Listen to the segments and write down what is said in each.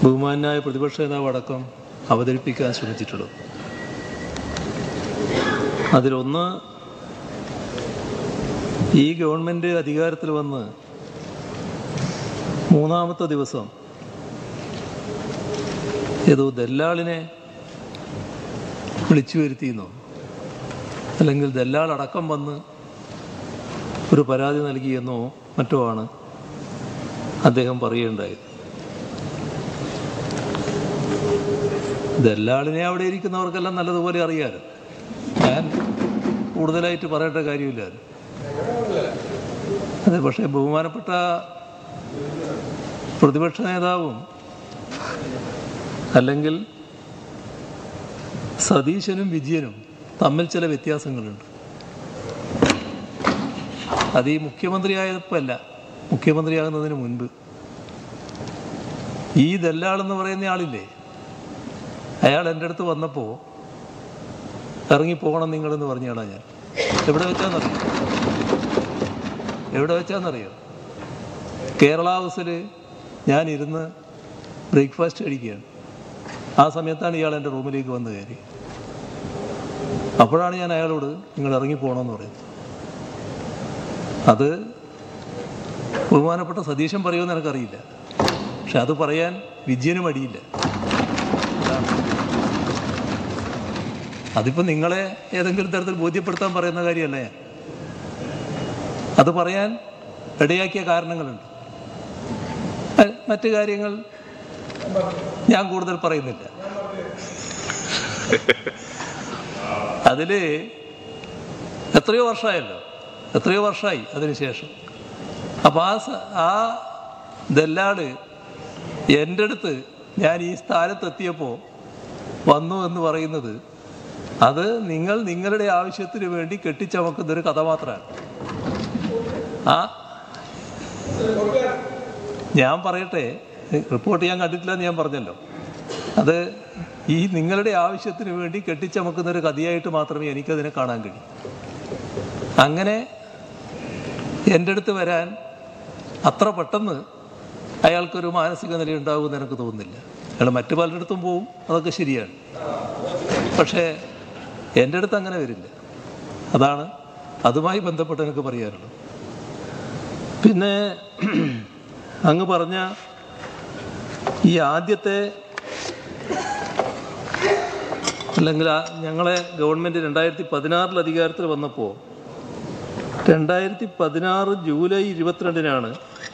ബഹുമാനായ പ്രതിപക്ഷ നേതാവ് അടക്കം അവതരിപ്പിക്കാൻ ശ്രമിച്ചിട്ടുള്ളത് അതിലൊന്ന് ഈ ഗവൺമെൻറ് അധികാരത്തിൽ വന്ന് മൂന്നാമത്തെ ദിവസം ഏതോ ദല്ലാളിനെ വിളിച്ചു വരുത്തിയെന്നോ അല്ലെങ്കിൽ ദല്ലാൾ അടക്കം വന്ന് ഒരു പരാതി നൽകിയെന്നോ മറ്റോ ആണ് അദ്ദേഹം പറയുകയുണ്ടായത് ദല്ലാളിനെ അവിടെ ഇരിക്കുന്നവർക്കെല്ലാം നല്ലതുപോലെ അറിയാലോ ഞാൻ കൂടുതലായിട്ട് പറയേണ്ട കാര്യമില്ല അത്. അതെ പക്ഷേ ബഹുമാനപ്പെട്ട പ്രതിപക്ഷ നേതാവും അല്ലെങ്കിൽ സതീശനും വിജയനും തമ്മിൽ ചില വ്യത്യാസങ്ങളുണ്ട് അത് ഈ മുഖ്യമന്ത്രിയായപ്പോൾ അല്ല മുഖ്യമന്ത്രിയാകുന്നതിന് മുൻപ് ഈ ദല്ലാളെന്ന് പറയുന്ന ആളില്ലേ അയാൾ എൻ്റെ അടുത്ത് വന്നപ്പോൾ ഇറങ്ങി പോകണം നിങ്ങളെന്ന് പറഞ്ഞാളാ ഞാൻ എവിടെ വെച്ചാന്നറിയോ എവിടെ വെച്ചാന്നറിയോ കേരള ഹൗസിൽ ഞാൻ ഇരുന്ന് ബ്രേക്ക്ഫാസ്റ്റ് കഴിക്കുകയാണ് ആ സമയത്താണ് ഇയാൾ എൻ്റെ റൂമിലേക്ക് വന്ന് കയറി അപ്പോഴാണ് ഞാൻ അയാളോട് നിങ്ങൾ ഇറങ്ങി പോകണമെന്ന് പറയുന്നത് അത് ബഹുമാനപ്പെട്ട സതീശൻ പറയുമെന്ന് എനിക്കറിയില്ല പക്ഷെ അത് പറയാൻ വിജയനും മടിയില്ല അതാണ്. അതിപ്പോ നിങ്ങളെ ഏതെങ്കിലും തരത്തിൽ ബോധ്യപ്പെടുത്താൻ പറയുന്ന കാര്യമല്ല ഞാൻ അത് പറയാൻ ഇടയാക്കിയ കാരണങ്ങളുണ്ട് അഹ് മറ്റു കാര്യങ്ങൾ ഞാൻ കൂടുതൽ പറയുന്നില്ല അതില് എത്രയോ വർഷമായല്ലോ എത്രയോ വർഷമായി അതിനുശേഷം അപ്പൊ ആ സ- ആ ദല്ലാള് എൻ്റെ അടുത്ത് ഞാൻ ഈ സ്ഥാനത്തെത്തിയപ്പോൾ വന്നു എന്ന് പറയുന്നത് അത് നിങ്ങൾ നിങ്ങളുടെ ആവശ്യത്തിന് വേണ്ടി കെട്ടിച്ചമക്കുന്ന ഒരു കഥ മാത്രമാണ് ആ ഞാൻ പറയട്ടെ റിപ്പോർട്ട് ഞാൻ കണ്ടിട്ടില്ല എന്ന് ഞാൻ പറഞ്ഞല്ലോ അത് ഈ നിങ്ങളുടെ ആവശ്യത്തിന് വേണ്ടി കെട്ടിച്ചമക്കുന്ന ഒരു കഥയായിട്ട് മാത്രമേ എനിക്കതിനെ കാണാൻ കഴിയൂ അങ്ങനെ എൻ്റെ അടുത്ത് വരാൻ അത്ര പെട്ടെന്ന് അയാൾക്കൊരു മാനസിക നില ഉണ്ടാകുമെന്ന് എനിക്ക് തോന്നുന്നില്ല അയാൾ മറ്റു പലരിടത്തും പോവും അതൊക്കെ ശരിയാണ് പക്ഷേ എൻ്റെ അടുത്ത് അങ്ങനെ വരില്ല അതാണ് അതുമായി ബന്ധപ്പെട്ട് എനിക്ക് പറയാനുള്ളത് പിന്നെ അങ്ങ് പറഞ്ഞ ഈ ആദ്യത്തെ അല്ലെങ്കിൽ ആ ഞങ്ങളെ ഗവൺമെൻറ് രണ്ടായിരത്തി പതിനാറിൽ അധികാരത്തിൽ വന്നപ്പോൾ രണ്ടായിരത്തി പതിനാറ് ജൂലൈ ഇരുപത്തിരണ്ടിനാണ്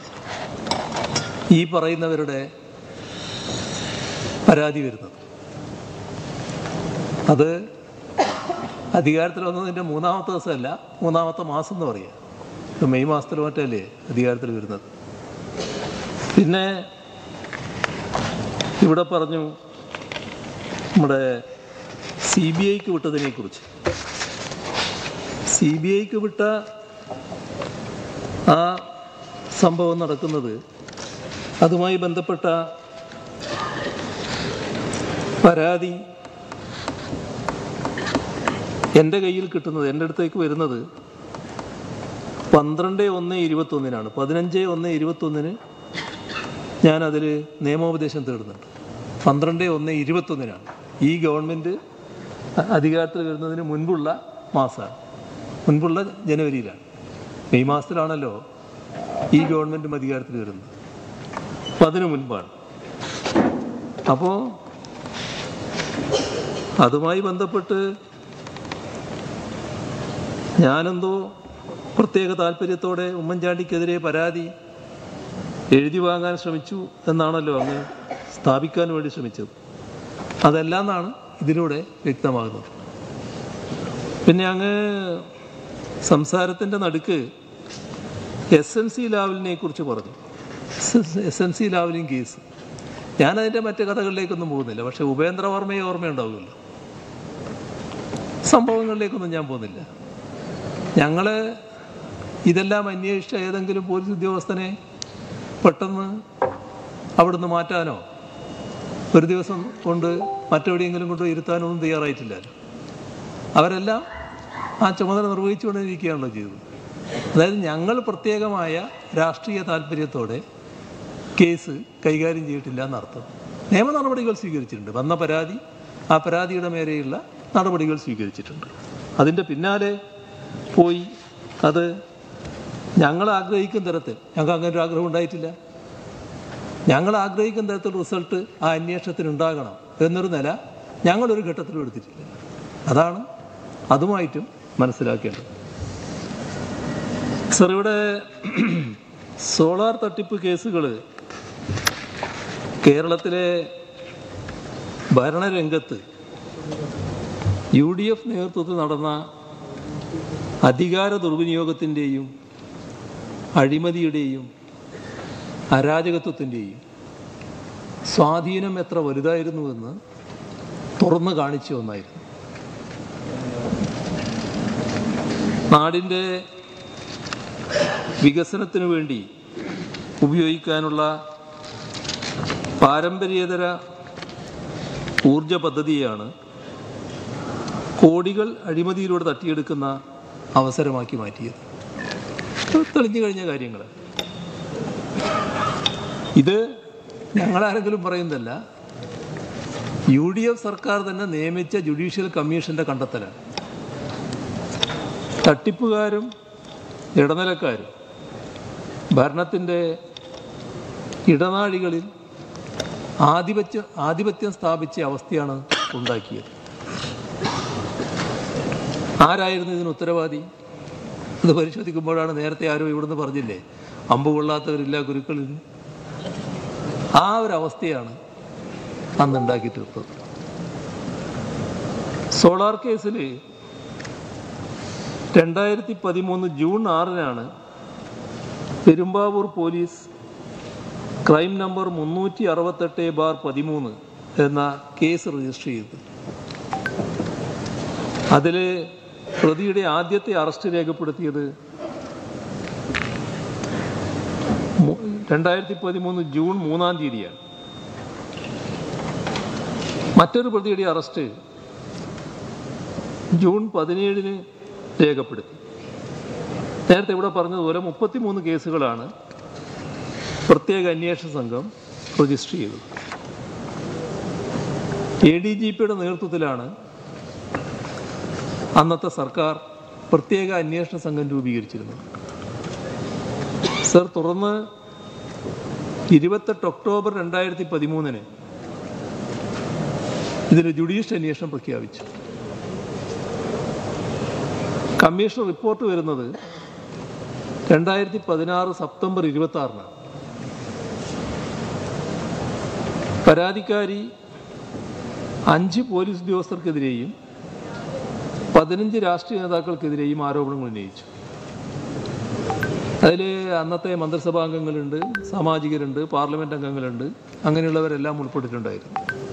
ഈ പറയുന്നവരുടെ പരാതി വരുന്നത് അത് അധികാരത്തിൽ വന്നതിൻ്റെ മൂന്നാമത്തെ ദിവസമല്ല മൂന്നാമത്തെ മാസം എന്ന് പറയാം ഇപ്പൊ മെയ് മാസത്തിൽ മറ്റല്ലേ അധികാരത്തിൽ വരുന്നത് പിന്നെ ഇവിടെ പറഞ്ഞു നമ്മുടെ സി ബി ഐക്ക് വിട്ടതിനെ കുറിച്ച് സി ബി ഐക്ക് വിട്ട ആ സംഭവം നടക്കുന്നത് അതുമായി ബന്ധപ്പെട്ട പരാതി എൻ്റെ കയ്യിൽ കിട്ടുന്നത് എൻ്റെ അടുത്തേക്ക് വരുന്നത് പന്ത്രണ്ട് ഒന്ന് ഇരുപത്തൊന്നിനാണ് പതിനഞ്ച് ഒന്ന് ഇരുപത്തൊന്നിന് ഞാനതിൽ നിയമോപദേശം തേടുന്നുണ്ട് പന്ത്രണ്ട് ഒന്ന് ഇരുപത്തൊന്നിനാണ് ഈ ഗവൺമെൻറ് അധികാരത്തിൽ വരുന്നതിന് മുൻപുള്ള മാസമാണ് മുൻപുള്ള ജനുവരിയിലാണ് മെയ് മാസത്തിലാണല്ലോ ഈ ഗവൺമെൻറ്റും അധികാരത്തിൽ വരുന്നത് അപ്പം അതിനു മുൻപാണ് അപ്പോൾ അതുമായി ബന്ധപ്പെട്ട് ഞാനെന്തോ പ്രത്യേക താല്പര്യത്തോടെ ഉമ്മൻചാണ്ടിക്കെതിരെ പരാതി എഴുതി വാങ്ങാൻ ശ്രമിച്ചു എന്നാണല്ലോ അങ്ങ് സ്ഥാപിക്കാൻ വേണ്ടി ശ്രമിച്ചത് അതെല്ലാം എന്നാണ് ഇതിലൂടെ വ്യക്തമാകുന്നത് പിന്നെ അങ്ങ് സംസാരത്തിൻ്റെ നടുക്ക് എസ് എൻ സി ലാവലിനെ കുറിച്ച് പറഞ്ഞു S N C Lavalin case ഞാനതിൻ്റെ മറ്റു കഥകളിലേക്കൊന്നും പോകുന്നില്ല പക്ഷെ ഉപേന്ദ്രവർമ്മയെ ഓർമ്മയുണ്ടാവുമല്ലോ സംഭവങ്ങളിലേക്കൊന്നും ഞാൻ പോകുന്നില്ല ഞങ്ങൾ ഇതെല്ലാം അന്വേഷിച്ച ഏതെങ്കിലും പോലീസ് ഉദ്യോഗസ്ഥനെ പെട്ടെന്ന് അവിടുന്ന് മാറ്റാനോ ഒരു ദിവസം കൊണ്ട് മറ്റെവിടെയെങ്കിലും കൊണ്ട് ഇരുത്താനോ ഒന്നും തയ്യാറായിട്ടില്ലല്ലോ അവരെല്ലാം ആ ചുമതല നിർവഹിച്ചുകൊണ്ടിരിക്കുകയാണല്ലോ ചെയ്തത് അതായത് ഞങ്ങൾ പ്രത്യേകമായ രാഷ്ട്രീയ താല്പര്യത്തോടെ കേസ് കൈകാര്യം ചെയ്തിട്ടില്ല എന്നർത്ഥം നിയമ നടപടികൾ സ്വീകരിച്ചിട്ടുണ്ട് വന്ന പരാതി ആ പരാതിയുടെ മേലെയുള്ള നടപടികൾ സ്വീകരിച്ചിട്ടുണ്ട് അതിൻ്റെ പിന്നാലെ പോയി അത് ഞങ്ങൾ ആഗ്രഹിക്കുന്ന തരത്തിൽ ഞങ്ങൾക്ക് അങ്ങനെ ഒരു ആഗ്രഹം ഉണ്ടായിട്ടില്ല ഞങ്ങൾ ആഗ്രഹിക്കുന്ന തരത്തിൽ റിസൾട്ട് ആ അന്വേഷണത്തിന് ഉണ്ടാകണം എന്നൊരു നില ഞങ്ങളൊരു ഘട്ടത്തിലും എടുത്തിട്ടില്ല അതാണ് അതുമായിട്ടും മനസ്സിലാക്കേണ്ടത് സർ ഇവിടെ സോളാർ തട്ടിപ്പ് കേസുകൾ കേരളത്തിലെ ഭരണരംഗത്ത് യു ഡി എഫ് നേതൃത്വത്തിൽ നടന്ന അധികാര ദുർവിനിയോഗത്തിൻ്റെയും അഴിമതിയുടെയും അരാജകത്വത്തിൻ്റെയും സ്വാധീനം എത്ര വലുതായിരുന്നുവെന്ന് തുറന്നു കാണിച്ച ഒന്നായിരുന്നു നാടിൻ്റെ വികസനത്തിനു വേണ്ടി ഉപയോഗിക്കാനുള്ള പാരമ്പര്യേതര ഊർജ പദ്ധതിയാണ് കോടികൾ അഴിമതിയിലൂടെ തട്ടിയെടുക്കുന്ന അവസരമാക്കി മാറ്റിയത് അത് തെളിഞ്ഞു കഴിഞ്ഞ കാര്യങ്ങൾ ഇത് ഞങ്ങളാരെങ്കിലും പറയുന്നതല്ല യു ഡി എഫ് സർക്കാർ തന്നെ നിയമിച്ച ജുഡീഷ്യൽ കമ്മീഷന്റെ കണ്ടെത്തലാണ് തട്ടിപ്പുകാരും ഇടനിലക്കാരും ഭരണത്തിൻ്റെ ഇടനാഴികളിൽ ആധിപത്യ ആധിപത്യം സ്ഥാപിച്ച അവസ്ഥയാണ് ഉണ്ടാക്കിയത് ആരായിരുന്നു ഇതിന് ഉത്തരവാദി അത് പരിശോധിക്കുമ്പോഴാണ് നേരത്തെ ആരും ഇവിടുന്ന് പറഞ്ഞില്ലേ അമ്പ് കൊള്ളാത്തവരില്ല ഗുരുക്കളിൽ ആ ഒരു അവസ്ഥയാണ് അന്ന് ഉണ്ടാക്കി തീർത്തത് സോളാർ കേസിൽ രണ്ടായിരത്തി പതിമൂന്ന് ജൂൺ ആറിനാണ് പെരുമ്പാവൂർ പോലീസ് ക്രൈം നമ്പർ മുന്നൂറ്റി അറുപത്തെട്ട് ബാർ പതിമൂന്ന് എന്ന കേസ് രജിസ്റ്റർ ചെയ്തത് അതിൽ പ്രതിയുടെ ആദ്യത്തെ അറസ്റ്റ് രേഖപ്പെടുത്തിയത് മു- രണ്ടായിരത്തി പതിമൂന്ന് ജൂൺ മൂന്നാം തീയതിയാണ് മറ്റൊരു പ്രതിയുടെ അറസ്റ്റ് ജൂൺ പതിനേഴിന് രേഖപ്പെടുത്തി നേരത്തെ ഇവിടെ പറഞ്ഞതുപോലെ മുപ്പത്തിമൂന്ന് കേസുകളാണ് പ്രത്യേക അന്വേഷണ സംഘം രജിസ്റ്റർ ചെയ്തത് എ ഡി ജി പിയുടെ നേതൃത്വത്തിലാണ് അന്നത്തെ സർക്കാർ പ്രത്യേക അന്വേഷണ സംഘം രൂപീകരിച്ചിരുന്നത് സർ തുറന്ന് ഇരുപത്തെട്ട് ഒക്ടോബർ രണ്ടായിരത്തി പതിമൂന്നിന് ഇതിന് ജുഡീഷ്യൽ അന്വേഷണം പ്രഖ്യാപിച്ചു കമ്മീഷൻ റിപ്പോർട്ട് വരുന്നത് രണ്ടായിരത്തി പതിനാറ് സെപ്റ്റംബർ ഇരുപത്തി ആറിനാണ് പരാതിക്കാരി അഞ്ച് പോലീസ് ഉദ്യോഗസ്ഥർക്കെതിരെയും പതിനഞ്ച് രാഷ്ട്രീയ നേതാക്കൾക്കെതിരെയും ആരോപണങ്ങൾ ഉന്നയിച്ചു അതിൽ അന്നത്തെ മന്ത്രിസഭാംഗങ്ങളുണ്ട് സാമാജികരുണ്ട് പാർലമെന്റ് അംഗങ്ങളുണ്ട് അങ്ങനെയുള്ളവരെല്ലാം ഉൾപ്പെട്ടിട്ടുണ്ടായിരുന്നു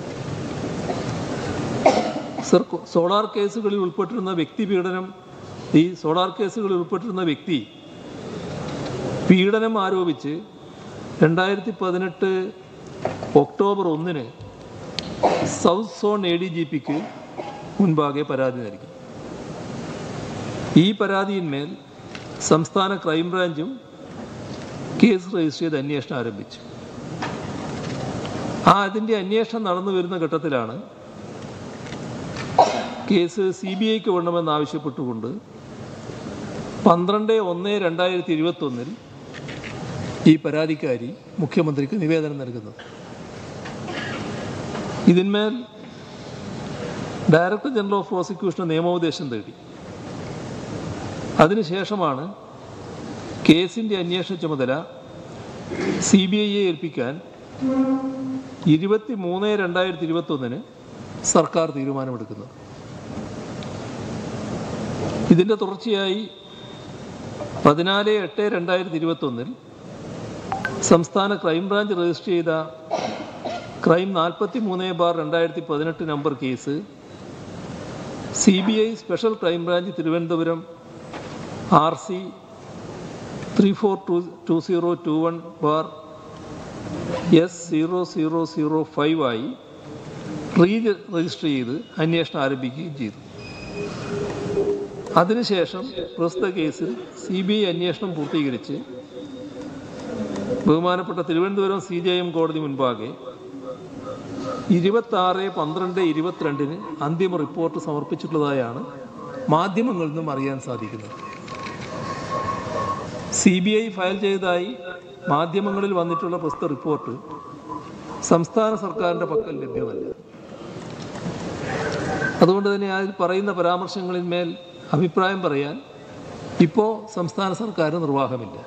സർ സോളാർ കേസുകളിൽ ഉൾപ്പെട്ടിരുന്ന വ്യക്തി പീഡനം ഈ സോളാർ കേസുകളിൽ ഉൾപ്പെട്ടിരുന്ന വ്യക്തി പീഡനം ആരോപിച്ച് രണ്ടായിരത്തി പതിനെട്ട് ഒക്ടോബർ ഒന്നിന് south zone A D G പിക്ക് മുൻപാകെ പരാതി നൽകി ഈ പരാതിയിന്മേൽ സംസ്ഥാന ക്രൈംബ്രാഞ്ചും കേസ് രജിസ്റ്റർ ചെയ്ത് അന്വേഷണം ആരംഭിച്ചു ആ അതിൻ്റെ അന്വേഷണം നടന്നു വരുന്ന ഘട്ടത്തിലാണ് കേസ് സി ബി ഐക്ക് വിടണമെന്ന് ആവശ്യപ്പെട്ടുകൊണ്ട് പന്ത്രണ്ട് ഒന്ന് രണ്ടായിരത്തി ഇരുപത്തൊന്നിൽ ഈ പരാതിക്കാരി മുഖ്യമന്ത്രിക്ക് നിവേദനം നൽകുന്നത് ഇതിന്മേൽ ഡയറക്ടർ ജനറൽ ഓഫ് പ്രോസിക്യൂഷൻ നിയമോപദേശം തേടി അതിനുശേഷമാണ് കേസിൻ്റെ അന്വേഷണ ചുമതല സി ബി ഐയെ ഏൽപ്പിക്കാൻ ഇരുപത്തി മൂന്ന് രണ്ടായിരത്തി ഇരുപത്തൊന്നിന് സർക്കാർ തീരുമാനമെടുക്കുന്നത് ഇതിൻ്റെ തുടർച്ചയായി പതിനാല് എട്ട് രണ്ടായിരത്തി ഇരുപത്തൊന്നിൽ സംസ്ഥാന ക്രൈംബ്രാഞ്ച് രജിസ്റ്റർ ചെയ്ത ക്രൈം നാൽപ്പത്തി മൂന്ന് ബാർ രണ്ടായിരത്തി പതിനെട്ട് number case C B I special crime branch Thiruvananthapuram R C three four two two zero two one bar S zero zero zero five ആയി റീ രജിസ്റ്റർ ചെയ്ത് അന്വേഷണം ആരംഭിക്കുകയും ചെയ്തു അതിനുശേഷം പ്രസ്തുത കേസിൽ സി ബി ഐ അന്വേഷണം പൂർത്തീകരിച്ച് ബഹുമാനപ്പെട്ട തിരുവനന്തപുരം സി ജെ എം കോടതി മുൻപാകെ ഇരുപത്താറ് പന്ത്രണ്ട് ഇരുപത്തിരണ്ടിന് അന്തിമ റിപ്പോർട്ട് സമർപ്പിച്ചിട്ടുള്ളതായാണ് മാധ്യമങ്ങളിൽ നിന്നും അറിയാൻ സാധിക്കുന്നത് സി ബി ഐ ഫയൽ ചെയ്തതായി മാധ്യമങ്ങളിൽ വന്നിട്ടുള്ള പ്രസ്തുത റിപ്പോർട്ട് സംസ്ഥാന സർക്കാരിൻ്റെ പക്കൽ ലഭ്യമല്ല അതുകൊണ്ട് തന്നെ അതിൽ പറയുന്ന പരാമർശങ്ങളിന്മേൽ അഭിപ്രായം പറയാൻ ഇപ്പോൾ സംസ്ഥാന സർക്കാർ നിർവാഹമില്ല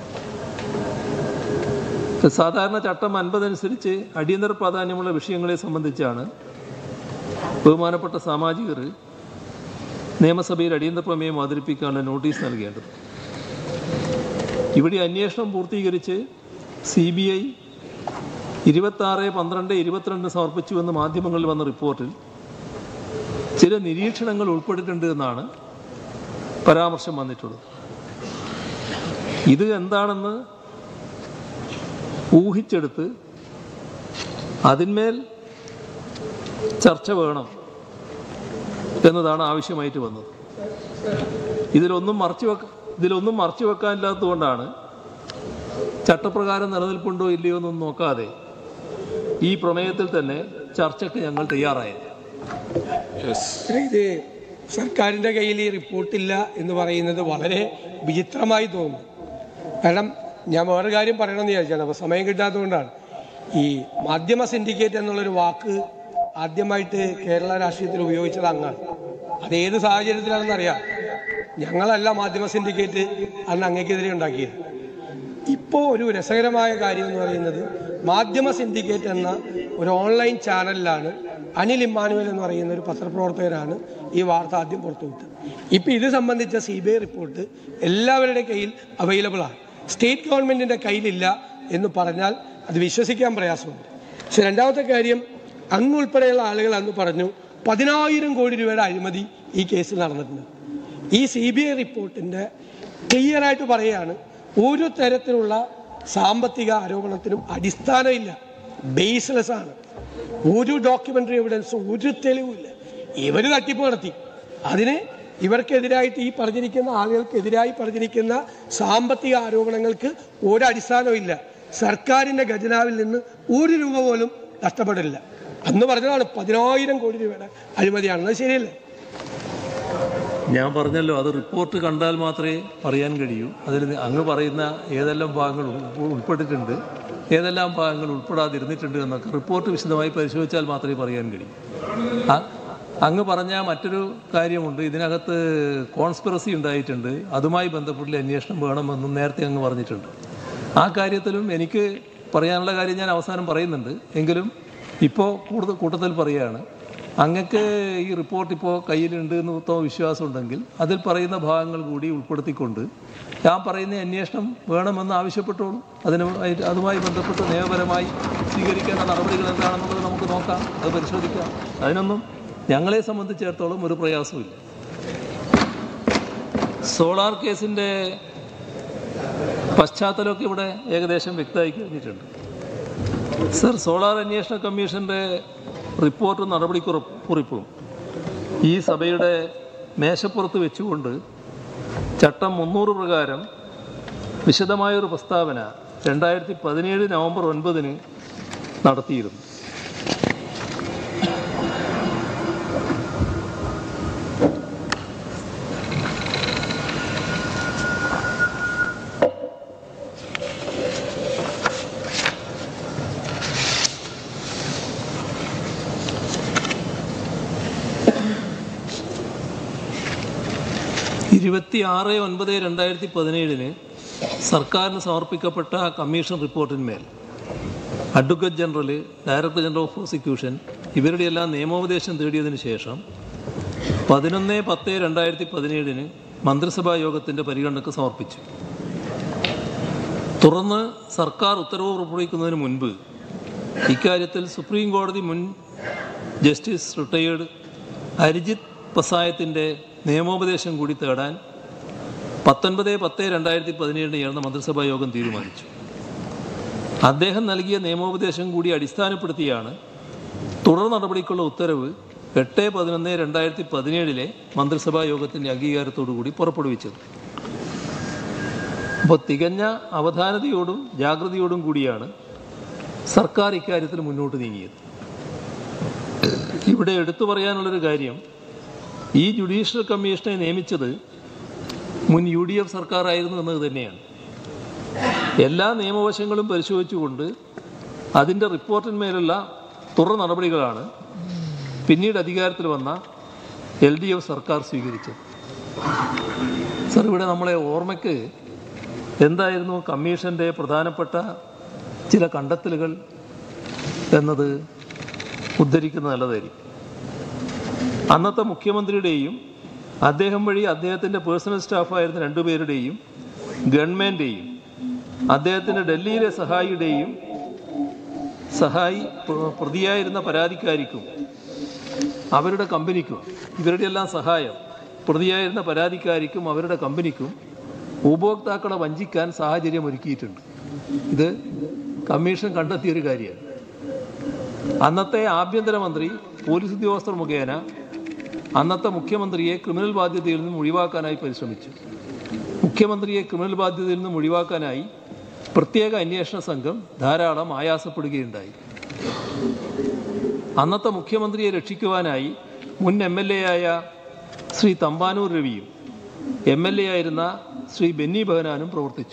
സാധാരണ ചട്ടം അൻപതനുസരിച്ച് അടിയന്തര പ്രാധാന്യമുള്ള വിഷയങ്ങളെ സംബന്ധിച്ചാണ് ബഹുമാനപ്പെട്ട സാമാജികർ നിയമസഭയിൽ അടിയന്തര പ്രമേയം അവതരിപ്പിക്കാനുള്ള നോട്ടീസ് നൽകേണ്ടത് ഇവിടെ അന്വേഷണം പൂർത്തീകരിച്ച് സി ബി ഐ ഇരുപത്താറ് പന്ത്രണ്ട് ഇരുപത്തിരണ്ട് സമർപ്പിച്ചുവെന്ന് മാധ്യമങ്ങളിൽ വന്ന റിപ്പോർട്ടിൽ ചില നിരീക്ഷണങ്ങൾ ഉൾപ്പെട്ടിട്ടുണ്ട് എന്നാണ് പരാമർശം വന്നിട്ടുള്ളത് ഇത് എന്താണെന്ന് ഊഹിച്ചെടുത്ത് അതിന്മേൽ ചർച്ച വേണം എന്നതാണ് ആവശ്യമായിട്ട് വന്നത് ഇതിലൊന്നും മറച്ചു വെക്ക ഇതിലൊന്നും മറച്ചു വെക്കാനില്ലാത്തതുകൊണ്ടാണ് ചട്ടപ്രകാരം നിലനിൽപ്പുണ്ടോ ഇല്ലയോ എന്നൊന്നും നോക്കാതെ ഈ പ്രമേയത്തിൽ തന്നെ ചർച്ചയ്ക്ക് ഞങ്ങൾ തയ്യാറായത് ഇത് സർക്കാരിൻ്റെ കയ്യിൽ ഈ റിപ്പോർട്ടില്ല എന്ന് പറയുന്നത് വളരെ വിചിത്രമായി തോന്നുന്നു കാരണം ഞാൻ വേറെ കാര്യം പറയണമെന്ന് വിചാരിച്ചാണ് അപ്പോൾ സമയം കിട്ടാത്തതുകൊണ്ടാണ് ഈ മാധ്യമ സിൻഡിക്കേറ്റ് എന്നുള്ളൊരു വാക്ക് ആദ്യമായിട്ട് കേരള രാഷ്ട്രീയത്തിൽ ഉപയോഗിച്ചത് അങ്ങാണ് അത് ഏത് സാഹചര്യത്തിലാണെന്ന് അറിയാം ഞങ്ങളല്ല മാധ്യമ സിൻഡിക്കേറ്റ് അന്ന് അങ്ങേക്കെതിരെ ഉണ്ടാക്കിയത് ഇപ്പോൾ ഒരു രസകരമായ കാര്യം എന്ന് പറയുന്നത് മാധ്യമ സിൻഡിക്കേറ്റ് എന്ന ഒരു ഓൺലൈൻ ചാനലിലാണ് അനിൽ ഇമ്മാനുവൽ എന്ന് പറയുന്ന ഒരു പത്രപ്രവർത്തകരാണ് ഈ വാർത്ത ആദ്യം പുറത്തുവിട്ടത് ഇപ്പം ഇത് സംബന്ധിച്ച സി ബി ഐ റിപ്പോർട്ട് എല്ലാവരുടെ കയ്യിൽ അവൈലബിൾ ആണ് സ്റ്റേറ്റ് ഗവൺമെൻറ്റിൻ്റെ കയ്യിലില്ല എന്ന് പറഞ്ഞാൽ അത് വിശ്വസിക്കാൻ പ്രയാസമുണ്ട് പക്ഷെ രണ്ടാമത്തെ കാര്യം അങ്ങ് ഉൾപ്പെടെയുള്ള ആളുകൾ അന്ന് പറഞ്ഞു പതിനായിരം കോടി രൂപയുടെ അഴിമതി ഈ കേസിൽ നടന്നിട്ടുണ്ട് ഈ സി ബി ഐ റിപ്പോർട്ടിൻ്റെ ക്ലിയറായിട്ട് പറയുകയാണ് ഒരു തരത്തിലുള്ള സാമ്പത്തിക ആരോപണത്തിനും അടിസ്ഥാനമില്ല ബേസ്ലെസ് ആണ് ഒരു ഡോക്യുമെന്ററി എവിഡൻസും ഒരു തെളിവുമില്ല ഇവർ തട്ടിപ്പ് നടത്തി അതിന് ഇവർക്കെതിരായിട്ട് ഈ പറഞ്ഞിരിക്കുന്ന ആളുകൾക്കെതിരായി പറഞ്ഞിരിക്കുന്ന സാമ്പത്തിക ആരോപണങ്ങൾക്ക് ഒരു അടിസ്ഥാനവും ഇല്ല സർക്കാരിൻ്റെ ഖജനാവിൽ നിന്ന് ഒരു രൂപ പോലും നഷ്ടപ്പെടില്ല അന്ന് പറഞ്ഞതാണ് പതിനായിരം കോടി രൂപയുടെ അഴിമതിയാണെന്ന് ശരിയല്ലേ ഞാൻ പറഞ്ഞല്ലോ അത് റിപ്പോർട്ട് കണ്ടാൽ മാത്രമേ പറയാൻ കഴിയൂ അതിൽ അങ്ങ് പറയുന്ന ഏതെല്ലാം ഭാഗങ്ങൾ ഉൾ- ഉൾപ്പെട്ടിട്ടുണ്ട് ഏതെല്ലാം ഭാഗങ്ങൾ ഉൾപ്പെടാതിരുന്നിട്ടുണ്ട് എന്നൊക്കെ റിപ്പോർട്ട് വിശദമായി പരിശോധിച്ചാൽ മാത്രമേ പറയാൻ കഴിയൂ അ- അങ്ങ് പറഞ്ഞ മറ്റൊരു കാര്യമുണ്ട് ഇതിനകത്ത് കോൺസ്പിറസി ഉണ്ടായിട്ടുണ്ട് അതുമായി ബന്ധപ്പെട്ടുള്ള അന്വേഷണം വേണമെന്നും നേരത്തെ അങ്ങ് പറഞ്ഞിട്ടുണ്ട് ആ കാര്യത്തിലും എനിക്ക് പറയാനുള്ള കാര്യം ഞാൻ അവസാനം പറയുന്നുണ്ട് എങ്കിലും ഇപ്പോൾ കൂടുതൽ കൂട്ടത്തിൽ പറയുകയാണ് അങ്ങക്ക് ഈ റിപ്പോർട്ട് ഇപ്പോൾ കയ്യിലുണ്ട് എന്ന് ഉത്തമ വിശ്വാസം ഉണ്ടെങ്കിൽ അതിൽ പറയുന്ന ഭാഗങ്ങൾ കൂടി ഉൾപ്പെടുത്തിക്കൊണ്ട് ഞാൻ പറയുന്ന അന്വേഷണം വേണമെന്ന് ആവശ്യപ്പെട്ടോളൂ അതിന് ആയിട്ട് അതുമായി ബന്ധപ്പെട്ട് നിയമപരമായി സ്വീകരിക്കേണ്ട നടപടികൾ എന്താണെന്നുള്ളത് നമുക്ക് നോക്കാം അത് പരിശോധിക്കാം അതിനൊന്നും ഞങ്ങളെ സംബന്ധിച്ചിടത്തോളം ഒരു പ്രയാസമില്ല സോളാർ കേസിൻ്റെ പശ്ചാത്തലമൊക്കെ ഇവിടെ ഏകദേശം വ്യക്തമായി കഴിഞ്ഞിട്ടുണ്ട് സർ സോളാർ അന്വേഷണ കമ്മീഷൻ്റെ റിപ്പോർട്ടും നടപടിക്കുറിപ്പ് കുറിപ്പും ഈ സഭയുടെ മേശപ്പുറത്ത് വെച്ചുകൊണ്ട് ചട്ടം മുന്നൂറ് പ്രകാരം വിശദമായൊരു പ്രസ്താവന രണ്ടായിരത്തി പതിനേഴ് നവംബർ ഒൻപതിന് നടത്തിയിരുന്നു ഇരുപത്തി ആറ് ഒൻപത് രണ്ടായിരത്തി പതിനേഴിന് സർക്കാരിന് സമർപ്പിക്കപ്പെട്ട കമ്മീഷൻ റിപ്പോർട്ടിന്മേൽ advocate general director general of prosecution ഇവരുടെ എല്ലാം നിയമോപദേശം തേടിയതിനു ശേഷം പതിനൊന്ന് പത്ത് രണ്ടായിരത്തി പതിനേഴിന് മന്ത്രിസഭാ യോഗത്തിൻ്റെ പരിഗണനയ്ക്ക് സമർപ്പിച്ചു തുടർന്ന് സർക്കാർ ഉത്തരവ് പുറപ്പെടുവിക്കുന്നതിന് മുൻപ് ഇക്കാര്യത്തിൽ സുപ്രീം കോടതി മുൻ ജസ്റ്റിസ് റിട്ടയേർഡ് അരിജിത് പസായത്തിൻ്റെ നിയമോപദേശം കൂടി തേടാൻ പത്തൊൻപത് പത്ത് രണ്ടായിരത്തി പതിനേഴിന് ചേർന്ന മന്ത്രിസഭാ യോഗം തീരുമാനിച്ചു അദ്ദേഹം നൽകിയ നിയമോപദേശം കൂടി അടിസ്ഥാനപ്പെടുത്തിയാണ് തുടർ നടപടിക്കുള്ള ഉത്തരവ് എട്ട് പതിനൊന്ന് രണ്ടായിരത്തി പതിനേഴിലെ മന്ത്രിസഭാ യോഗത്തിൻ്റെ അംഗീകാരത്തോടു കൂടി പുറപ്പെടുവിച്ചത് അപ്പോൾ തികഞ്ഞ അവധാനതയോടും ജാഗ്രതയോടും കൂടിയാണ് സർക്കാർ ഇക്കാര്യത്തിൽ മുന്നോട്ട് നീങ്ങിയത് ഇവിടെ എടുത്തു പറയാനുള്ളൊരു കാര്യം ഈ ജുഡീഷ്യൽ കമ്മീഷനെ നിയമിച്ചത് മുൻ യു ഡി എഫ് സർക്കാരായിരുന്നു എന്നത് തന്നെയാണ് എല്ലാ നിയമവശങ്ങളും പരിശോധിച്ചുകൊണ്ട് അതിൻ്റെ റിപ്പോർട്ടിന്മേലുള്ള തുടർ നടപടികളാണ് പിന്നീട് അധികാരത്തിൽ വന്ന എൽ ഡി എഫ് സർക്കാർ സ്വീകരിച്ചത് സർ ഇവിടെ നമ്മളെ ഓർമ്മയ്ക്ക് എന്തായിരുന്നു കമ്മീഷൻ്റെ പ്രധാനപ്പെട്ട ചില കണ്ടെത്തലുകൾ എന്നത് ഉദ്ധരിക്കുന്നത് നല്ലതായിരിക്കും അന്നത്തെ മുഖ്യമന്ത്രിയുടെയും അദ്ദേഹം വഴി അദ്ദേഹത്തിൻ്റെ പേഴ്സണൽ സ്റ്റാഫായിരുന്ന രണ്ടുപേരുടെയും ഗവൺമെൻറ്റെയും അദ്ദേഹത്തിൻ്റെ ഡൽഹിയിലെ സഹായിയുടെയും സഹായി പ്ര- പ്രതിയായിരുന്ന പരാതിക്കാരിക്കും അവരുടെ കമ്പനിക്കും ഇവരുടെ എല്ലാം സഹായം പ്രതിയായിരുന്ന പരാതിക്കാരിക്കും അവരുടെ കമ്പനിക്കും ഉപഭോക്താക്കളെ വഞ്ചിക്കാൻ സാഹചര്യം ഒരുക്കിയിട്ടുണ്ട് ഇത് കമ്മീഷൻ കണ്ടെത്തിയൊരു കാര്യമാണ് അന്നത്തെ ആഭ്യന്തരമന്ത്രി പോലീസ് ഉദ്യോഗസ്ഥർ മുഖേന അന്നത്തെ മുഖ്യമന്ത്രിയെ ക്രിമിനൽ ബാധ്യതയിൽ നിന്നും ഒഴിവാക്കാനായി പരിശ്രമിച്ചു മുഖ്യമന്ത്രിയെ ക്രിമിനൽ ബാധ്യതയിൽ നിന്നും ഒഴിവാക്കാനായി പ്രത്യേക അന്വേഷണ സംഘം ധാരാളം ആയാസപ്പെടുകയുണ്ടായി അന്നത്തെ മുഖ്യമന്ത്രിയെ രക്ഷിക്കുവാനായി മുൻ എം എൽ എ ആയ ശ്രീ തമ്പാനൂർ രവിയും എം എൽ എ ആയിരുന്ന ശ്രീ ബെന്നി ബഹനാനും പ്രവർത്തിച്ചു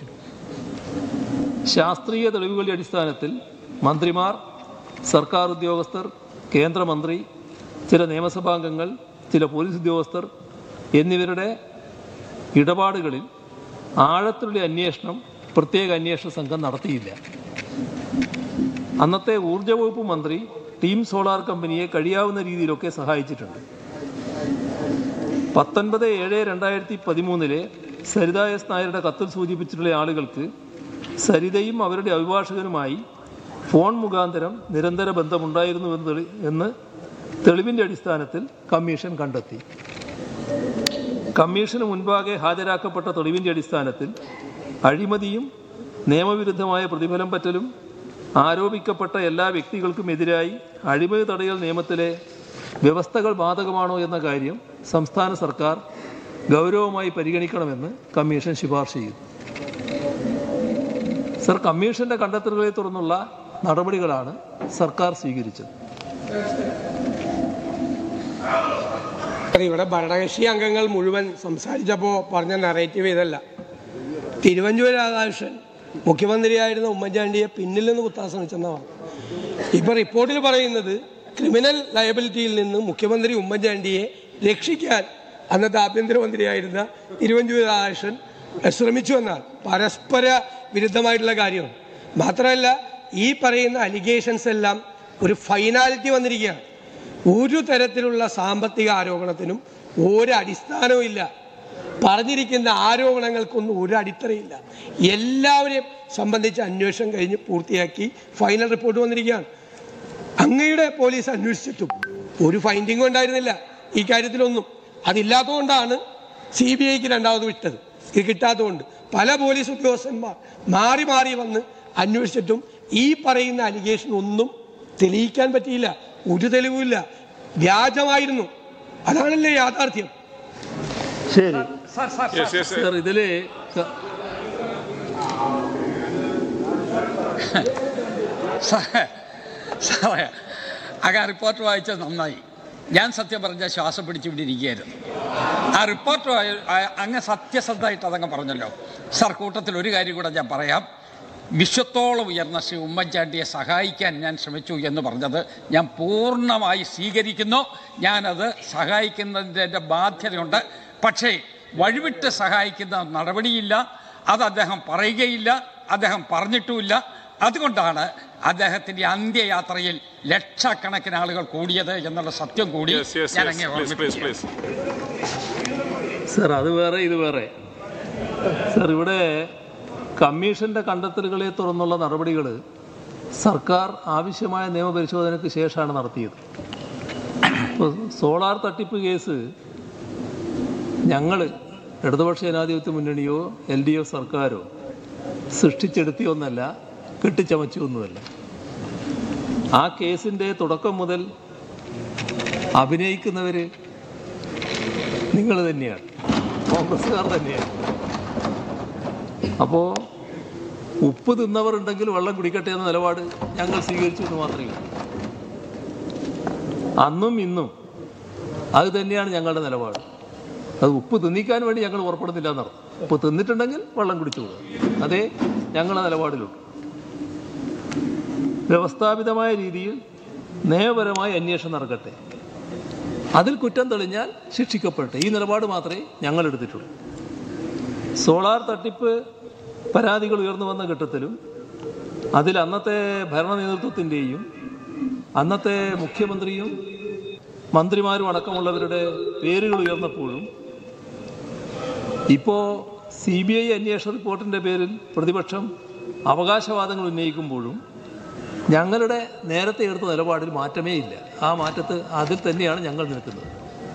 ശാസ്ത്രീയ തെളിവുകളുടെ അടിസ്ഥാനത്തിൽ മന്ത്രിമാർ സർക്കാർ ഉദ്യോഗസ്ഥർ കേന്ദ്രമന്ത്രി ചില നിയമസഭാംഗങ്ങൾ ചില പോലീസ് ഉദ്യോഗസ്ഥർ എന്നിവരുടെ ഇടപാടുകളിൽ ആഴത്തിലുള്ള അന്വേഷണം പ്രത്യേക അന്വേഷണ സംഘം നടത്തിയില്ല അന്നത്തെ ഊർജ വകുപ്പ് മന്ത്രി ടീം സോളാർ കമ്പനിയെ കഴിയാവുന്ന രീതിയിലൊക്കെ സഹായിച്ചിട്ടുണ്ട് പത്തൊൻപത് ഏഴ് രണ്ടായിരത്തി പതിമൂന്നിലെ സരിത എസ് നായരുടെ കത്തിൽ സൂചിപ്പിച്ചിട്ടുള്ള ആളുകൾക്ക് സരിതയും അവരുടെ അഭിഭാഷകനുമായി ഫോൺ മുഖാന്തരം നിരന്തര ബന്ധമുണ്ടായിരുന്നുവെന്ന് തെളി എന്ന് തെളിവിൻ്റെ അടിസ്ഥാനത്തിൽ കമ്മീഷൻ കണ്ടെത്തി കമ്മീഷന് മുൻപാകെ ഹാജരാക്കപ്പെട്ട തെളിവിൻ്റെ അടിസ്ഥാനത്തിൽ അഴിമതിയും നിയമവിരുദ്ധമായ പ്രതിഫലം പറ്റലും ആരോപിക്കപ്പെട്ട എല്ലാ വ്യക്തികൾക്കും എതിരായി അഴിമതി തടയൽ നിയമത്തിലെ വ്യവസ്ഥകൾ ബാധകമാണോ എന്ന കാര്യം സംസ്ഥാന സർക്കാർ ഗൗരവമായി പരിഗണിക്കണമെന്ന് കമ്മീഷൻ ശുപാർശ ചെയ്തു സർ കമ്മീഷന്റെ കണ്ടെത്തലുകളെ തുടർന്നുള്ള നടപടികളാണ് സർക്കാർ സ്വീകരിച്ചത് അത് ഇവിടെ ഭരണകക്ഷി അംഗങ്ങൾ മുഴുവൻ സംസാരിച്ചപ്പോൾ പറഞ്ഞ നറേറ്റീവ് ഇതല്ല തിരുവഞ്ചൂർ രാധാകൃഷ്ണൻ മുഖ്യമന്ത്രിയായിരുന്ന ഉമ്മൻചാണ്ടിയെ പിന്നിൽ നിന്ന് കുത്താൻ ശ്രമിച്ചെന്നാണ് ഇപ്പൊ റിപ്പോർട്ടിൽ പറയുന്നത് ക്രിമിനൽ ലയബിലിറ്റിയിൽ നിന്ന് മുഖ്യമന്ത്രി ഉമ്മൻചാണ്ടിയെ രക്ഷിക്കാൻ അന്നത്തെ ആഭ്യന്തരമന്ത്രിയായിരുന്ന തിരുവഞ്ചൂർ രാധാകൃഷ്ണൻ ശ്രമിച്ചു എന്നാണ് പരസ്പര വിരുദ്ധമായിട്ടുള്ള കാര്യമാണ് മാത്രമല്ല ഈ പറയുന്ന അലിഗേഷൻസ് എല്ലാം ഒരു ഫൈനാലിറ്റി വന്നിരിക്കുകയാണ് ഒരു തരത്തിലുള്ള സാമ്പത്തിക ആരോപണത്തിനും ഒരു അടിസ്ഥാനവും ഇല്ല പറഞ്ഞിരിക്കുന്ന ആരോപണങ്ങൾക്കൊന്നും ഒരു അടിത്തറയില്ല എല്ലാവരെയും സംബന്ധിച്ച് അന്വേഷണം കഴിഞ്ഞ് പൂർത്തിയാക്കി ഫൈനൽ റിപ്പോർട്ട് വന്നിരിക്കുകയാണ് അങ്ങയുടെ പോലീസ് അന്വേഷിച്ചിട്ടും ഒരു ഫൈൻഡിങ്ങും ഉണ്ടായിരുന്നില്ല ഈ കാര്യത്തിലൊന്നും അതില്ലാത്തതുകൊണ്ടാണ് സി ബി ഐക്ക് രണ്ടാമത് വിട്ടത് ഇത് കിട്ടാത്തതുകൊണ്ട് പല പോലീസ് ഉദ്യോഗസ്ഥന്മാർ മാറി മാറി വന്ന് അന്വേഷിച്ചിട്ടും ഈ പറയുന്ന അലിഗേഷൻ ഒന്നും തെളിയിക്കാൻ പറ്റിയില്ല ഒരു തെളിവുമില്ല വ്യാജമായിരുന്നു അതാണല്ലേ യാഥാർത്ഥ്യം ശരി sir sir Yes, yes, sir ഇതില് ക- സാറേ സാറേ അങ്ങ് ആ റിപ്പോർട്ട് വായിച്ചത് നന്നായി ഞാൻ സത്യം പറഞ്ഞ ശ്വാസം പിടിച്ചിവിടെ ഇരിക്കുകയായിരുന്നു ആ റിപ്പോർട്ട് വായി- ആ- അങ്ങ് സത്യസന്ധമായിട്ട് അതങ്ങ് പറഞ്ഞല്ലോ സാർ കൂട്ടത്തിൽ ഒരു കാര്യം കൂടെ ഞാൻ പറയാം വിശ്വത്തോളം ഉയർന്ന ശ്രീ ഉമ്മൻചാണ്ടിയെ സഹായിക്കാൻ ഞാൻ ശ്രമിച്ചു എന്ന് പറഞ്ഞത് ഞാൻ പൂർണ്ണമായി സ്വീകരിക്കുന്നു ഞാനത് സഹായിക്കുന്നതിൻ്റെ ബാധ്യതയുണ്ട് പക്ഷേ വഴിവിട്ട് സഹായിക്കുന്ന നടപടിയില്ല അത് അദ്ദേഹം പറയുകയില്ല അദ്ദേഹം പറഞ്ഞിട്ടുമില്ല അതുകൊണ്ടാണ് അദ്ദേഹത്തിൻ്റെ അന്ത്യയാത്രയിൽ ലക്ഷക്കണക്കിന് ആളുകൾ കൂടിയത് എന്നുള്ള സത്യം കൂടി Yes, yes, ഞാൻ yes. അങ്ങേ Please, please, ഓർമ്മിപ്പിക്കുകയാണ്. please. സർ അത് വേറെ ഇത് വേറെ സർ ഇവിടെ കമ്മീഷന്റെ കണ്ടെത്തലുകളെ തുടർന്നുള്ള നടപടികൾ സർക്കാർ ആവശ്യമായ നിയമപരിശോധനയ്ക്ക് ശേഷമാണ് നടത്തിയത് ഇപ്പോൾ സോളാർ തട്ടിപ്പ് കേസ് ഞങ്ങൾ ഇടതുപക്ഷ ജനാധിപത്യ മുന്നണിയോ എൽ ഡി എഫ് സർക്കാരോ സൃഷ്ടിച്ചെടുത്തിയൊന്നല്ല കെട്ടിച്ചമച്ചൊന്നുമല്ല ആ കേസിൻ്റെ തുടക്കം മുതൽ അഭിനയിക്കുന്നവർ നിങ്ങൾ തന്നെയാണ് കോൺഗ്രസ്സുകാർ തന്നെയാണ് അപ്പോൾ ഉപ്പ് തിന്നവർ ഉണ്ടെങ്കിൽ വെള്ളം കുടിക്കട്ടെ എന്ന നിലപാട് ഞങ്ങൾ സ്വീകരിച്ചു എന്ന് മാത്രമേ ഉള്ളൂ അന്നും ഇന്നും അത് തന്നെയാണ് ഞങ്ങളുടെ നിലപാട് അത് ഉപ്പ് തിന്നിക്കാൻ വേണ്ടി ഞങ്ങൾ പുറപ്പെടുന്നില്ല എന്നർത്ഥം ഉപ്പ് തിന്നിട്ടുണ്ടെങ്കിൽ വെള്ളം കുടിച്ചു കൊടുക്കുക അതേ ഞങ്ങളുടെ നിലപാടിലുള്ളൂ വ്യവസ്ഥാപിതമായ രീതിയിൽ നിയമപരമായ അന്വേഷണം നടക്കട്ടെ അതിൽ കുറ്റം തെളിഞ്ഞാൽ ശിക്ഷിക്കപ്പെടട്ടെ ഈ നിലപാട് മാത്രമേ ഞങ്ങൾ എടുത്തിട്ടുള്ളൂ സോളാർ തട്ടിപ്പ് പരാതികൾ ഉയർന്നു വന്ന ഘട്ടത്തിലും അതിൽ അന്നത്തെ ഭരണ നേതൃത്വത്തിൻ്റെയും അന്നത്തെ മുഖ്യമന്ത്രിയും മന്ത്രിമാരും അടക്കമുള്ളവരുടെ പേരുകൾ ഉയർന്നപ്പോഴും ഇപ്പോൾ സി ബി ഐ അന്വേഷണ റിപ്പോർട്ടിൻ്റെ പേരിൽ പ്രതിപക്ഷം അവകാശവാദങ്ങൾ ഉന്നയിക്കുമ്പോഴും ഞങ്ങളുടെ നേരത്തെ എടുത്ത നിലപാടിൽ മാറ്റമേ ഇല്ല ആ മാറ്റത്ത് അതിൽ തന്നെയാണ് ഞങ്ങൾ നിൽക്കുന്നത്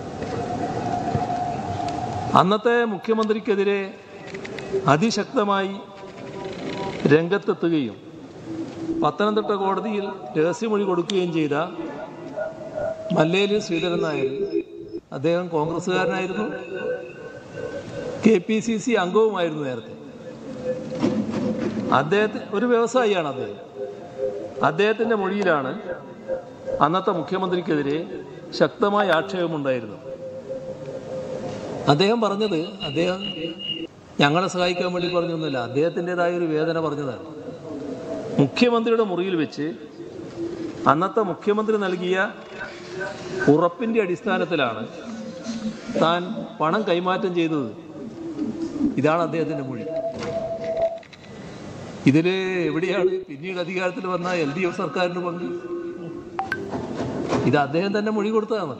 അന്നത്തെ മുഖ്യമന്ത്രിക്കെതിരെ അതിശക്തമായി രംഗത്തെത്തുകയും പത്തനംതിട്ട കോടതിയിൽ രഹസ്യമൊഴി കൊടുക്കുകയും ചെയ്ത മല്ലേലി ശ്രീധരൻ നായർ അദ്ദേഹം കോൺഗ്രസ്സുകാരനായിരുന്നു കെ പി സി സി അംഗവുമായിരുന്നു നേരത്തെ അദ്ദേഹത്തിന് ഒരു വ്യവസായിയാണ് അദ്ദേഹം അദ്ദേഹത്തിൻ്റെ മൊഴിയിലാണ് അന്നത്തെ മുഖ്യമന്ത്രിക്കെതിരെ ശക്തമായ ആക്ഷേപമുണ്ടായിരുന്നു അദ്ദേഹം പറഞ്ഞത് അദ്ദേഹം ഞങ്ങളെ സഹായിക്കാൻ വേണ്ടി പറഞ്ഞൊന്നുമില്ല അദ്ദേഹത്തിൻ്റെതായ ഒരു വേദന പറഞ്ഞതാണ് മുഖ്യമന്ത്രിയുടെ മുറിയിൽ വെച്ച് അന്നത്തെ മുഖ്യമന്ത്രി നൽകിയ ഉറപ്പിൻ്റെ അടിസ്ഥാനത്തിലാണ് താൻ പണം കൈമാറ്റം ചെയ്തത് ഇതാണ് അദ്ദേഹത്തിൻ്റെ മൊഴി ഇതിൽ എവിടെയാണ് പിന്നീട് അധികാരത്തിൽ വന്ന എൽ ഡി എഫ് സർക്കാരിന് പങ്ക് ഇത് അദ്ദേഹം തന്നെ മൊഴി കൊടുത്തതാണ്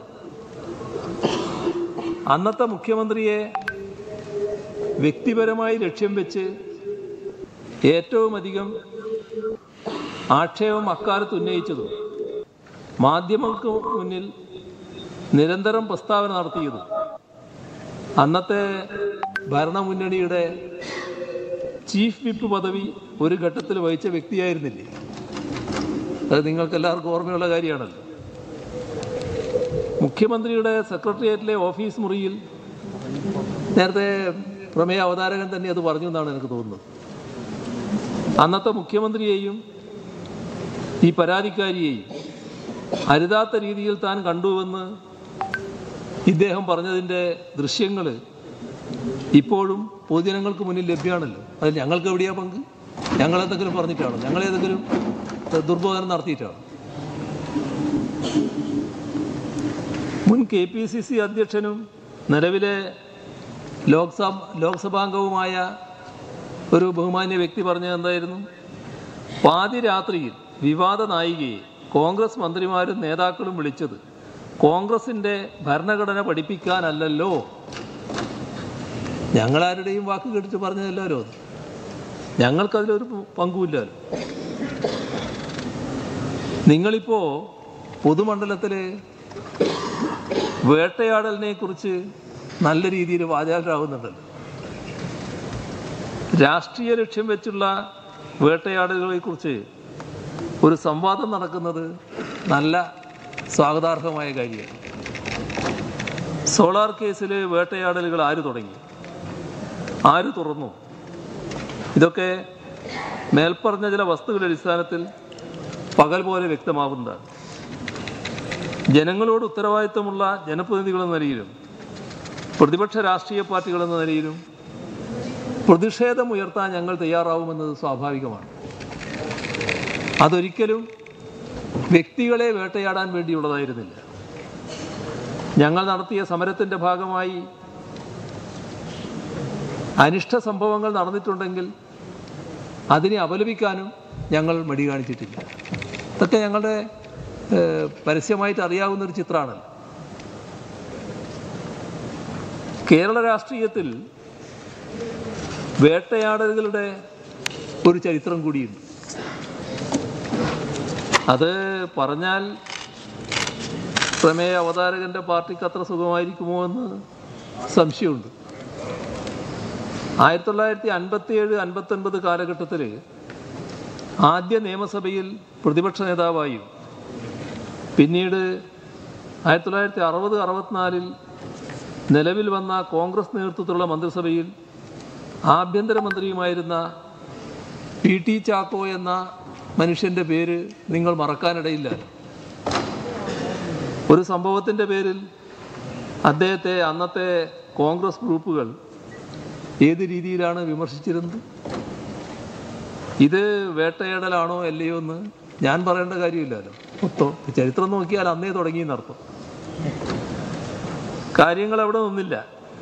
അന്നത്തെ മുഖ്യമന്ത്രിയെ വ്യക്തിപരമായി ലക്ഷ്യം വെച്ച് ഏറ്റവും അധികം ആക്ഷേപം അക്കാലത്ത് ഉന്നയിച്ചതും മാധ്യമങ്ങൾക്ക് മുന്നിൽ നിരന്തരം പ്രസ്താവന നടത്തിയതും അന്നത്തെ ഭരണമുന്നണിയുടെ ചീഫ് വിപ്പ് പദവി ഒരു ഘട്ടത്തിൽ വഹിച്ച വ്യക്തിയായിരുന്നില്ലേ അത് നിങ്ങൾക്ക് എല്ലാവർക്കും ഓർമ്മയുള്ള കാര്യമാണല്ലോ മുഖ്യമന്ത്രിയുടെ സെക്രട്ടേറിയറ്റിലെ ഓഫീസ് മുറിയിൽ നേരത്തെ പ്രമേയ അവതാരകൻ തന്നെ അത് പറഞ്ഞു എന്നാണ് എനിക്ക് തോന്നുന്നത് അന്നത്തെ മുഖ്യമന്ത്രിയെയും ഈ പരാതിക്കാരിയെയും അരുതാത്ത രീതിയിൽ താൻ കണ്ടുവെന്ന് ഇദ്ദേഹം പറഞ്ഞതിൻ്റെ ദൃശ്യങ്ങൾ ഇപ്പോഴും പൊതുജനങ്ങൾക്ക് മുന്നിൽ ലഭ്യമാണല്ലോ അതിൽ ഞങ്ങൾക്ക് എവിടെയാ പങ്ക് ഞങ്ങൾ എന്തെങ്കിലും പറഞ്ഞിട്ടാണോ ഞങ്ങൾ ഏതെങ്കിലും ദുർബോധനം നടത്തിയിട്ടാണോ മുൻ കെ പി സി സി അധ്യക്ഷനും നിലവിലെ ലോക്സഭ ലോക്സഭാംഗവുമായ ഒരു ബഹുമാന്യ വ്യക്തി പറഞ്ഞത് എന്തായിരുന്നു പാതിരാത്രിയിൽ വിവാദ നായികയെ കോൺഗ്രസ് മന്ത്രിമാരും നേതാക്കളും വിളിച്ചത് കോൺഗ്രസിൻ്റെ ഭരണഘടന പഠിപ്പിക്കാനല്ലല്ലോ ഞങ്ങളാരുടെയും വാക്ക് കേട്ടിട്ട് പറഞ്ഞതല്ലോ അത് ഞങ്ങൾക്കതിലൊരു പങ്കുമില്ലല്ലോ നിങ്ങളിപ്പോൾ പൊതുമണ്ഡലത്തിൽ വേട്ടയാടലിനെ കുറിച്ച് നല്ല രീതിയിൽ വാചാലരാകുന്നുണ്ടല്ലോ രാഷ്ട്രീയ ലക്ഷ്യം വെച്ചുള്ള വേട്ടയാടലുകളെ കുറിച്ച് ഒരു സംവാദം നടക്കുന്നത് നല്ല സ്വാഗതാർഹമായ കാര്യമാണ് സോളാർ കേസിൽ വേട്ടയാടലുകൾ ആര് തുടങ്ങി ആര് തുറന്നു ഇതൊക്കെ മേൽപ്പറഞ്ഞ ചില വസ്തുക്കളുടെ അടിസ്ഥാനത്തിൽ പകൽ പോലെ വ്യക്തമാകുന്നതാണ് ജനങ്ങളോട് ഉത്തരവാദിത്തമുള്ള ജനപ്രതിനിധികളെന്ന നിലയിലും പ്രതിപക്ഷ രാഷ്ട്രീയ പാർട്ടികളെന്ന നിലയിലും പ്രതിഷേധം ഉയർത്താൻ ഞങ്ങൾ തയ്യാറാവുമെന്നത് സ്വാഭാവികമാണ് അതൊരിക്കലും വ്യക്തികളെ വേട്ടയാടാൻ വേണ്ടിയുള്ളതായിരുന്നില്ല ഞങ്ങൾ നടത്തിയ സമരത്തിൻ്റെ ഭാഗമായി അനിഷ്ട സംഭവങ്ങൾ നടന്നിട്ടുണ്ടെങ്കിൽ അതിനെ അപലപിക്കാനും ഞങ്ങൾ മടി കാണിച്ചിട്ടില്ല ഇതൊക്കെ ഞങ്ങളുടെ ഏഹ്, പരസ്യമായിട്ട് അറിയാവുന്ന ഒരു ചിത്രമാണല്ലോ കേരള രാഷ്ട്രീയത്തിൽ വേട്ടയാടലുകളുടെ ഒരു ചരിത്രം കൂടിയുണ്ട് അത് പറഞ്ഞാൽ പ്രമേയ അവതാരകന്റെ പാർട്ടിക്ക് അത്ര സുഖമായിരിക്കുമോ എന്ന് സംശയമുണ്ട് ആയിരത്തി തൊള്ളായിരത്തി അൻപത്തി ഏഴ് അൻപത്തൊൻപത് കാലഘട്ടത്തിൽ ആദ്യ നിയമസഭയിൽ പ്രതിപക്ഷ നേതാവായും പിന്നീട് ആയിരത്തി തൊള്ളായിരത്തി അറുപത് അറുപത്തിനാലിൽ നിലവിൽ വന്ന കോൺഗ്രസ് നേതൃത്വത്തിലുള്ള മന്ത്രിസഭയിൽ ആഭ്യന്തരമന്ത്രിയുമായിരുന്ന പി ടി ചാക്കോ എന്ന മനുഷ്യൻ്റെ പേര് നിങ്ങൾ മറക്കാനിടയില്ല ഒരു സംഭവത്തിൻ്റെ പേരിൽ അദ്ദേഹത്തെ അന്നത്തെ കോൺഗ്രസ് ഗ്രൂപ്പുകൾ ഏത് രീതിയിലാണ് വിമർശിച്ചിരുന്നത് ഇത് വേട്ടയാടലാണോ അല്ലയോ എന്ന് ഞാൻ പറയേണ്ട കാര്യമില്ലല്ലോ മൊത്തം ചരിത്രം നോക്കിയാൽ അന്നേ തുടങ്ങിയെന്നർത്ഥം കാര്യങ്ങൾ അവിടെ നിന്നില്ല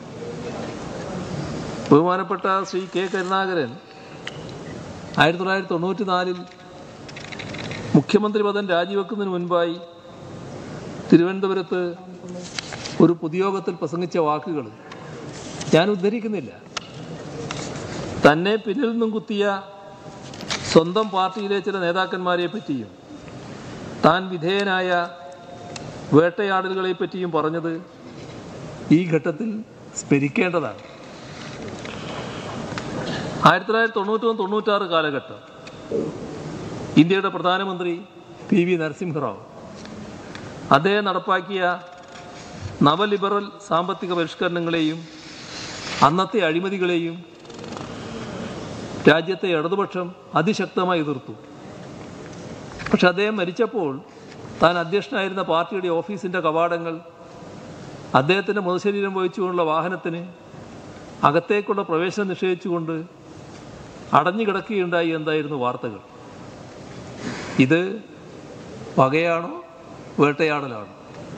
ബഹുമാനപ്പെട്ട ശ്രീ കെ കരുണാകരൻ ആയിരത്തി തൊള്ളായിരത്തി തൊണ്ണൂറ്റി നാലിൽ മുഖ്യമന്ത്രി പദം രാജിവെക്കുന്നതിന് മുൻപായി തിരുവനന്തപുരത്ത് ഒരു പൊതുയോഗത്തിൽ പ്രസംഗിച്ച വാക്കുകൾ ഞാൻ ഉദ്ധരിക്കുന്നില്ല തന്നെ പിന്നിൽ നിന്നും കുത്തിയ സ്വന്തം പാർട്ടിയിലെ ചില നേതാക്കന്മാരെ പറ്റിയും താൻ വിധേയനായ വേട്ടയാടലുകളെ പറ്റിയും പറഞ്ഞത് ഈ ഘട്ടത്തിൽ സ്മരിക്കേണ്ടതാണ് ആയിരത്തി തൊള്ളായിരത്തി തൊണ്ണൂറ്റൊന്ന് തൊണ്ണൂറ്റാറ് കാലഘട്ടം ഇന്ത്യയുടെ പ്രധാനമന്ത്രി പി വി നരസിംഹറാവു അദ്ദേഹം നടപ്പാക്കിയ നവലിബറൽ സാമ്പത്തിക പരിഷ്കരണങ്ങളെയും അന്നത്തെ അഴിമതികളെയും രാജ്യത്തെ ഇടതുപക്ഷം അതിശക്തമായി എതിർത്തു പക്ഷെ അദ്ദേഹം മരിച്ചപ്പോൾ താൻ അധ്യക്ഷനായിരുന്ന പാർട്ടിയുടെ ഓഫീസിൻ്റെ കവാടങ്ങൾ അദ്ദേഹത്തിൻ്റെ മൃതശരീരം വഹിച്ചുകൊണ്ടുള്ള വാഹനത്തിന് അകത്തേക്കുള്ള പ്രവേശനം നിഷേധിച്ചുകൊണ്ട് അടഞ്ഞു കിടക്കുകയുണ്ടായി എന്തായിരുന്നു വാർത്തകൾ ഇത് പകയാണോ വേട്ടയാടലാണോ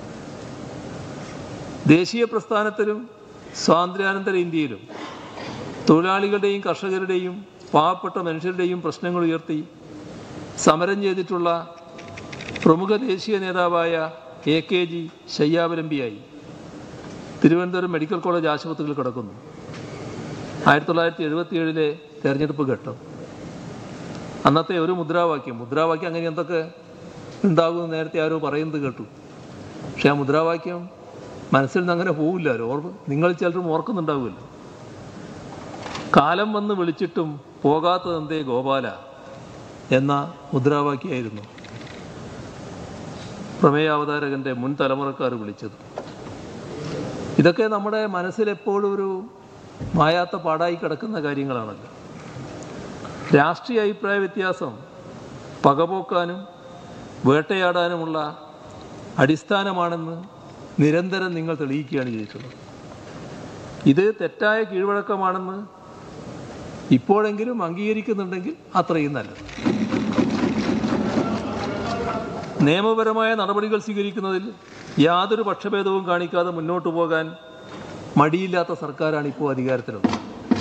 ദേശീയ പ്രസ്ഥാനത്തിലും സ്വാതന്ത്ര്യാനന്തര ഇന്ത്യയിലും തൊഴിലാളികളുടെയും കർഷകരുടെയും പാവപ്പെട്ട മനുഷ്യരുടെയും പ്രശ്നങ്ങൾ ഉയർത്തി സമരം ചെയ്തിട്ടുള്ള പ്രമുഖ ദേശീയ നേതാവായ എ കെ ജി ശയ്യാവലംബിയായി തിരുവനന്തപുരം മെഡിക്കൽ കോളേജ് ആശുപത്രിയിൽ കിടക്കുന്നു ആയിരത്തി തൊള്ളായിരത്തി എഴുപത്തിയേഴിലെ തെരഞ്ഞെടുപ്പ് ഘട്ടം അന്നത്തെ ഒരു മുദ്രാവാക്യം മുദ്രാവാക്യം അങ്ങനെ എന്തൊക്കെ ഉണ്ടാകുമെന്ന് നേരത്തെ ആരോ പറയുന്നത് കേട്ടു പക്ഷെ ആ മുദ്രാവാക്യം മനസ്സിൽ നിന്ന് അങ്ങനെ പോവില്ലല്ലോ ഓർമ്മ നിങ്ങൾ ചിലരും ഓർക്കുന്നുണ്ടാവുമല്ലോ കാലം വന്ന് വിളിച്ചിട്ടും പോകാത്തതെന്തേ ഗോപാല എന്ന മുദ്രാവാക്യമായിരുന്നു പ്രമേയാവതാരകന്റെ മുൻ തലമുറക്കാർ വിളിച്ചത് ഇതൊക്കെ നമ്മുടെ മനസ്സിൽ എപ്പോഴും ഒരു മായാത്ത പാടായി കിടക്കുന്ന കാര്യങ്ങളാണല്ലോ രാഷ്ട്രീയ അഭിപ്രായ വ്യത്യാസം പകപോക്കാനും വേട്ടയാടാനുമുള്ള അടിസ്ഥാനമാണെന്ന് നിരന്തരം നിങ്ങൾ തെളിയിക്കുകയാണ് ചെയ്തിട്ടുള്ളത് ഇത് തെറ്റായ കീഴ്വഴക്കമാണെന്ന് ഇപ്പോഴെങ്കിലും അംഗീകരിക്കുന്നുണ്ടെങ്കിൽ അത്രയും നല്ലത് നിയമപരമായ നടപടികൾ സ്വീകരിക്കുന്നതിൽ യാതൊരു പക്ഷഭേദവും കാണിക്കാതെ മുന്നോട്ട് പോകാൻ മടിയില്ലാത്ത സർക്കാരാണ് ഇപ്പോൾ അധികാരത്തിലുള്ളത്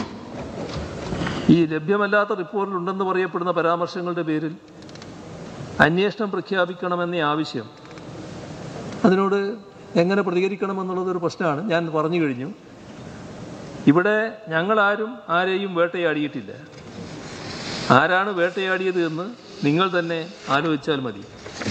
ഈ ലഭ്യമല്ലാത്ത റിപ്പോർട്ടിൽ ഉണ്ടെന്ന് പറയപ്പെടുന്ന പരാമർശങ്ങളുടെ പേരിൽ അന്വേഷണം പ്രഖ്യാപിക്കണമെന്ന ആവശ്യം അതിനോട് എങ്ങനെ പ്രതികരിക്കണമെന്നുള്ളത് ഒരു പ്രശ്നമാണ് ഞാൻ പറഞ്ഞു കഴിഞ്ഞു ഇവിടെ ഞങ്ങളാരും ആരെയും വേട്ടയാടിയിട്ടില്ല ആരാണ് വേട്ടയാടിയത് എന്ന് നിങ്ങൾ തന്നെ ആലോചിച്ചാൽ മതി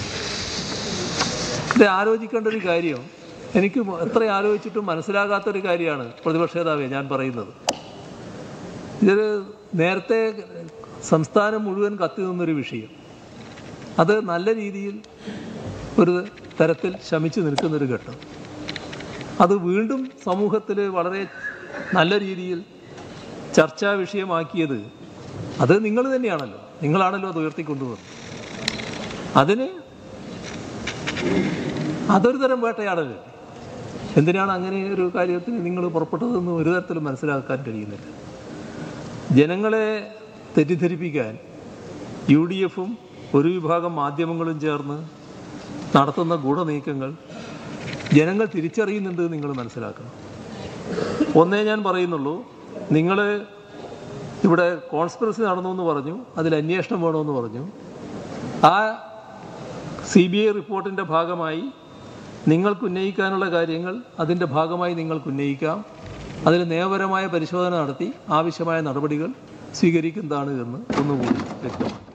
ഇത് ആലോചിക്കേണ്ട ഒരു കാര്യം എനിക്ക് എത്ര ആലോചിച്ചിട്ടും മനസ്സിലാകാത്തൊരു കാര്യമാണ് പ്രതിപക്ഷ നേതാവേ ഞാൻ പറയുന്നത് ഇതൊരു നേരത്തെ സംസ്ഥാനം മുഴുവൻ കത്തി നിന്നൊരു വിഷയം അത് നല്ല രീതിയിൽ ഒരു തരത്തിൽ ശമിച്ചു നിൽക്കുന്നൊരു ഘട്ടം അത് വീണ്ടും സമൂഹത്തിൽ വളരെ നല്ല രീതിയിൽ ചർച്ചാ വിഷയമാക്കിയത് അത് നിങ്ങൾ തന്നെയാണല്ലോ നിങ്ങളാണല്ലോ അത് ഉയർത്തിക്കൊണ്ടുവന്നത് അതിന് അതൊരു തരം വേട്ടയാടലല്ലേ എന്തിനാണ് അങ്ങനെ ഒരു കാര്യത്തിന് നിങ്ങൾ പുറപ്പെട്ടതെന്ന് ഒരു തരത്തിലും മനസ്സിലാക്കാൻ കഴിയുന്നില്ല ജനങ്ങളെ തെറ്റിദ്ധരിപ്പിക്കാൻ യു ഡി എഫും ഒരു വിഭാഗം മാധ്യമങ്ങളും ചേർന്ന് നടത്തുന്ന ഗൂഢനീക്കങ്ങൾ ജനങ്ങൾ തിരിച്ചറിയുന്നുണ്ട് എന്ന് നിങ്ങൾ മനസ്സിലാക്കണം ഒന്നേ ഞാൻ പറയുന്നുള്ളൂ നിങ്ങൾ ഇവിടെ കോൺസ്പിറസി നടന്നു എന്ന് പറഞ്ഞു അതിൽ അന്വേഷണം വേണമെന്ന് പറഞ്ഞു ആ സി ബി ഐ റിപ്പോർട്ടിൻ്റെ ഭാഗമായി നിങ്ങൾക്ക് ഉന്നയിക്കാനുള്ള കാര്യങ്ങൾ അതിൻ്റെ ഭാഗമായി നിങ്ങൾക്ക് ഉന്നയിക്കാം അതിൽ നിയമപരമായ പരിശോധന നടത്തി ആവശ്യമായ നടപടികൾ സ്വീകരിക്കുന്നതാണ് എന്ന് ഒന്നുകൂടി വ്യക്തമാണ്